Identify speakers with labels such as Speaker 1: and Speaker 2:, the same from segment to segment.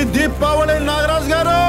Speaker 1: దీపావళి నాగరాజ్ గారు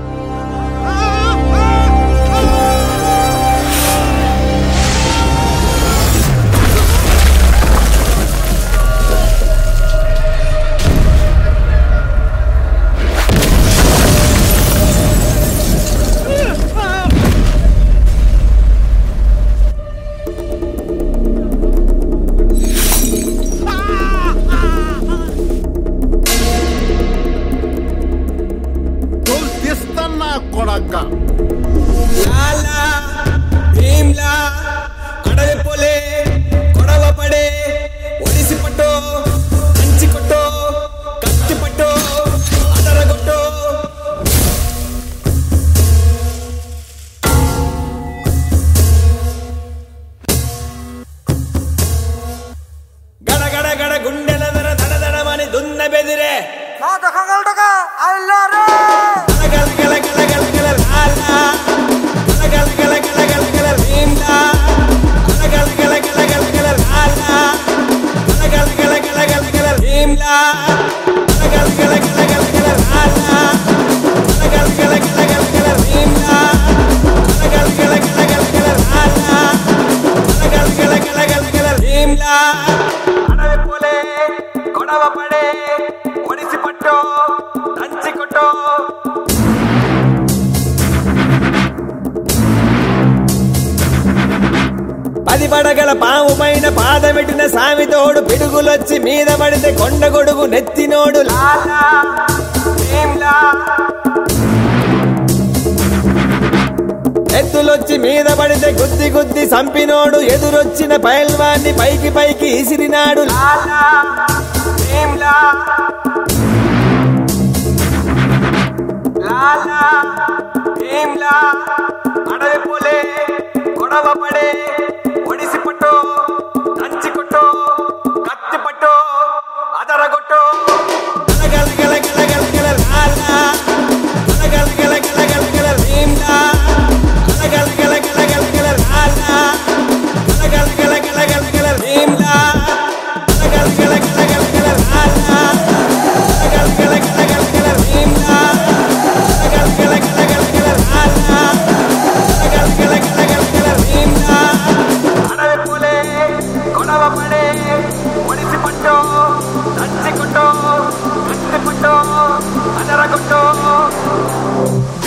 Speaker 1: తోలు తీస్తన్నా కొడక్క
Speaker 2: లాలా భీమ్లా అడవి పొలే గొడవ పడే ఒడిసి పట్టో కంచి కొట్టో కత్తి పట్టో అదరగొట్టో గడ గడ గడ గుండెల దర దడ దడమని దున్న బెదిరే గల గల గల గల గల లాలా గల గల గల గల గల గల భీమ్లా గల గల గల గల గల గల లాలా గల గల గల గల గల గల భీమ్లా గల గల గల గల గల గల లాలా గల గల గల గల గల గల భీమ్లా గల గల గల గల గల గల లాలా గల గల గల గల గల గల భీమ్లా అడవి పోలే గొడవ పడే ఒడిసి పట్టో దంచి కొట్టో పది పడగల పాము పైన పాదమెట్టిన సామితోడు పిడుగులొచ్చి మీద పడితే కొండ గొడుగు నెత్తినోడు లాలా భీమ్లా. ఎత్తులొచ్చి మీద పడితే గుద్ది గుద్ది సంపినోడు ఎదురొచ్చిన పైల్వాన్ని పైకి పైకి ఇసిరినాడు లాలా భీమ్లా. లాలా భీమ్లా అడవి పోలే గొడవ పడే ఒడిసి పట్టో దంచి కొట్టో కత్తి పట్టో అదరగొట్టో గల గల గల గల గల లాలా గల గల గల గల గల భీమ్లా గల గల గల గల గల లాలా గల గల గల గల గల భీమ్లా గల గల గల గల గల లాలా గల గల గల గల గల భీమ్లా గల గల గల గల గల లాలా గల గల గల గల గల భీమ్లా అడవి పోలే గొడవ పడే ఒడిసి పట్టో దంచి కొట్టో కత్తి పట్టో అదరగొట్టో